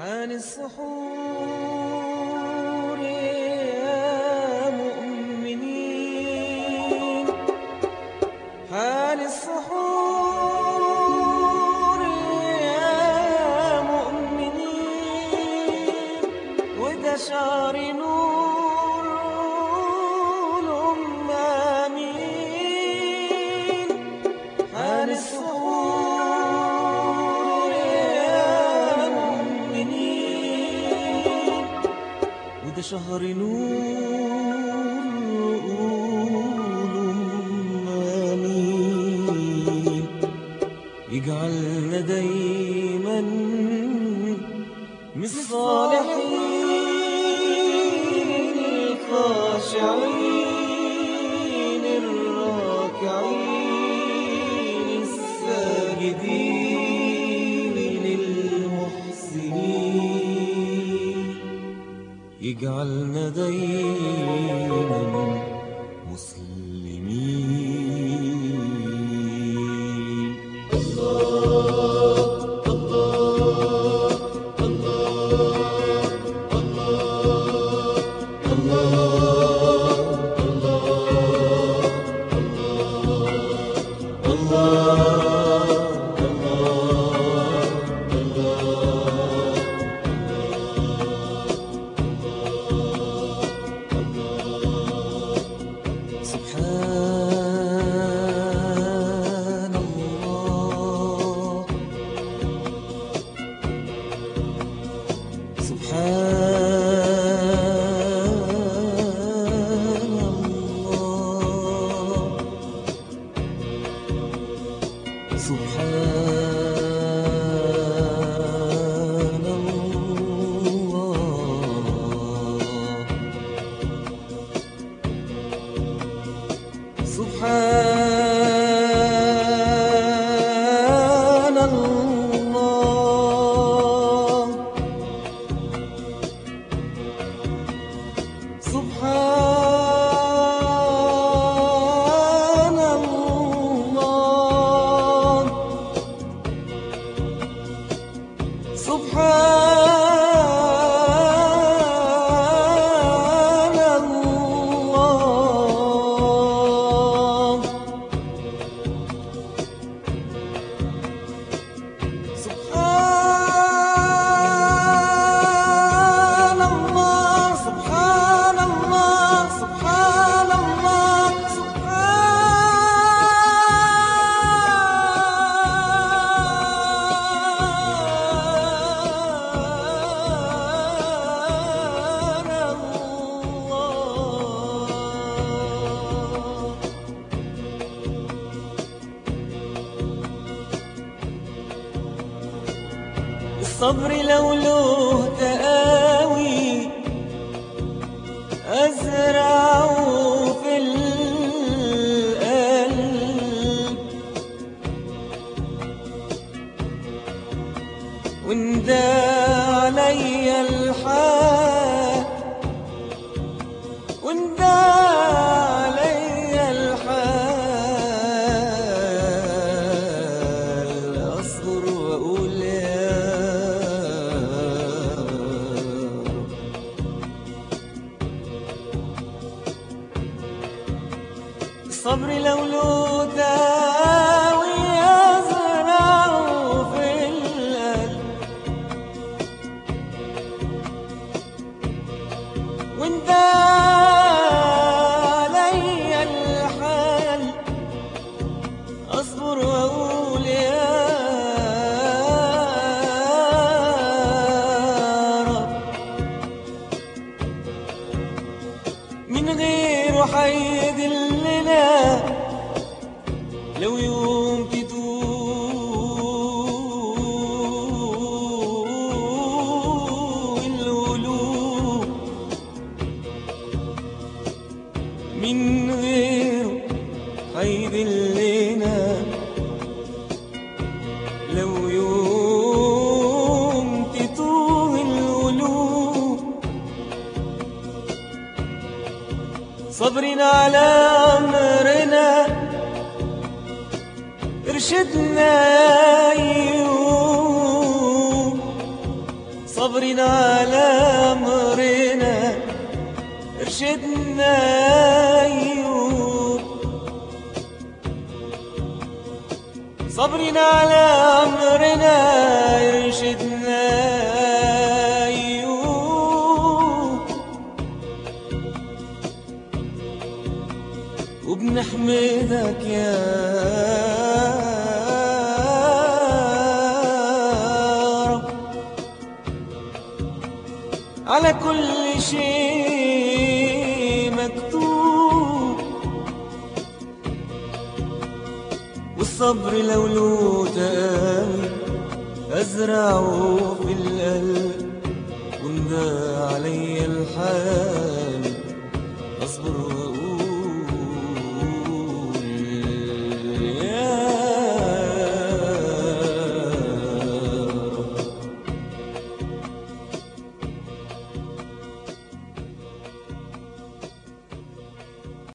حان السحور يا مؤمنين حان السحور يا مؤمنين وده شعر نور الأمامين حان السحور يا مؤمنين وده شهر نور آمين يجعلنا دايما من الصالحين الخاشعين الراكعين الساجدين المحسنين يجعلنا دايما مسلمين سبحان الله سبحان الله سبحان الله سبحان الله سبحان الله سبحان الله سبحان الله سبحان الله سبحان الله سبحان الله الصبر لو له تقاوي أزرعه في القلب وندى علي الحال وندى علي الحال أصبر وأقول يا رب الصبر لو له داوي أزرعه في القلب وانت علي الحال اصبر واقول يا رب من غيره حيدلنا لو يوم تتوه القلوب من غيره هيدلنا لو يوم تتوه القلوب صبرنا على أمرنا ارشدنا يا أيوب صبر صبرنا على أمرنا ارشدنا أيوب صبرنا على أمرنا يرشدنا أيوب وبنحمدك يا رب على كل شيء مكتوب والصبر لو له تأمل أزرعه في القلب وندى علي الحال أصبر